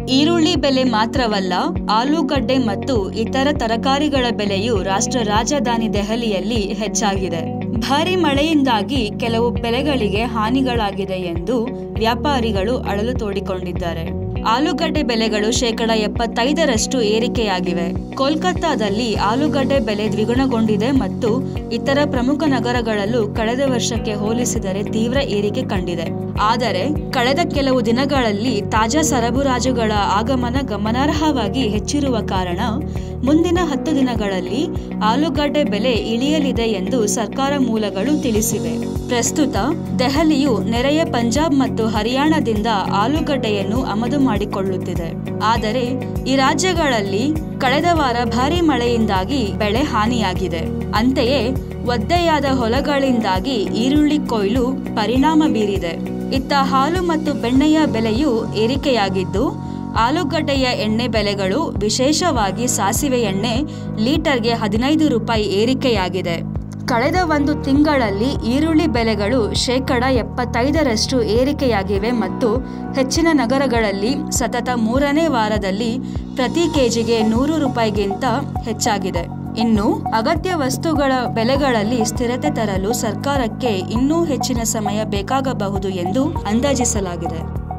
ಈರುಳ್ಳಿ ಬೆಲೆ ಮಾತ್ರವಲ್ಲ ಆಲೂಗಡ್ಡೆ ಮತ್ತು ಇತರ ತರಕಾರಿಗಳ ಬೆಲೆಯು ರಾಷ್ಟ್ರ ರಾಜಧಾನಿ ದೆಹಲಿಯಲ್ಲಿ ಹೆಚ್ಚಾಗಿದೆ ಭಾರಿ ಮಳೆಯಿಂದಾಗಿ ಕೆಲವು ಬೆಳೆಗಳಿಗೆ ಹಾನಿಗಳಾಗಿದೆ ಎಂದು ವ್ಯಾಪಾರಿಗಳು ಅಳಲು ತೋಡಿಕೊಂಡಿದ್ದಾರೆ ಆಲೂಗಡ್ಡೆ ಬೆಲೆಗಳು ಶೇಕಡ ಎಪ್ಪತ್ತೈದರಷ್ಟು ಏರಿಕೆಯಾಗಿವೆ ಕೋಲ್ಕತ್ತಾದಲ್ಲಿ ಆಲೂಗಡ್ಡೆ ಬೆಲೆ ದ್ವಿಗುಣಗೊಂಡಿದೆ ಮತ್ತು ಇತರ ಪ್ರಮುಖ ನಗರಗಳಲ್ಲೂ ಕಳೆದ ವರ್ಷಕ್ಕೆ ಹೋಲಿಸಿದರೆ ತೀವ್ರ ಏರಿಕೆ ಕಂಡಿದೆ ಆದರೆ ಕಳೆದ ಕೆಲವು ದಿನಗಳಲ್ಲಿ ತಾಜಾ ಸರಬರಾಜುಗಳ ಆಗಮನ ಗಮನಾರ್ಹವಾಗಿ ಹೆಚ್ಚಿರುವ ಕಾರಣ ಮುಂದಿನ ಹತ್ತು ದಿನಗಳಲ್ಲಿ ಆಲೂಗಡ್ಡೆ ಬೆಲೆ ಇಳಿಯಲಿದೆ ಎಂದು ಸರ್ಕಾರ ಮೂಲಗಳು ತಿಳಿಸಿವೆ ಪ್ರಸ್ತುತ ದೆಹಲಿಯು ನೆರೆಯ ಪಂಜಾಬ್ ಮತ್ತು ಹರಿಯಾಣದಿಂದ ಆಲೂಗಡ್ಡೆಯನ್ನು ಆಮದು ಮಾಡಿಕೊಳ್ಳುತ್ತಿದೆ ಆದರೆ ಈ ರಾಜ್ಯಗಳಲ್ಲಿ ಕಳೆದ ವಾರ ಭಾರೀ ಮಳೆಯಿಂದಾಗಿ ಬೆಳೆ ಹಾನಿಯಾಗಿದೆ ಅಂತೆಯೇ ಒದ್ದೆಯಾದ ಹೊಲಗಳಿಂದಾಗಿ ಈರುಳ್ಳಿ ಕೊಯ್ಲು ಪರಿಣಾಮ ಬೀರಿದೆ ಇತ್ತ ಹಾಲು ಮತ್ತು ಬೆಣ್ಣೆಯ ಬೆಲೆಯೂ ಏರಿಕೆಯಾಗಿದ್ದು ಆಲೂಗಡ್ಡೆಯ ಎಣ್ಣೆ ಬೆಲೆಗಳು ವಿಶೇಷವಾಗಿ ಸಾಸಿವೆ ಎಣ್ಣೆ ಲೀಟರ್ಗೆ ಹದಿನೈದು ರೂಪಾಯಿ ಏರಿಕೆಯಾಗಿದೆ ಕಳೆದ ಒಂದು ತಿಂಗಳಲ್ಲಿ ಈರುಳ್ಳಿ ಬೆಲೆಗಳು ಶೇಕಡ ಎಪ್ಪತ್ತೈದರಷ್ಟು ಏರಿಕೆಯಾಗಿವೆ ಮತ್ತು ಹೆಚ್ಚಿನ ನಗರಗಳಲ್ಲಿ ಸತತ ಮೂರನೇ ವಾರದಲ್ಲಿ ಪ್ರತಿ ಕೆಜಿಗೆ ನೂರು ರೂಪಾಯಿಗಿಂತ ಹೆಚ್ಚಾಗಿದೆ ಇನ್ನು ಅಗತ್ಯ ವಸ್ತುಗಳ ಬೆಲೆಗಳಲ್ಲಿ ಸ್ಥಿರತೆ ತರಲು ಸರ್ಕಾರಕ್ಕೆ ಇನ್ನೂ ಹೆಚ್ಚಿನ ಸಮಯ ಬೇಕಾಗಬಹುದು ಎಂದು ಅಂದಾಜಿಸಲಾಗಿದೆ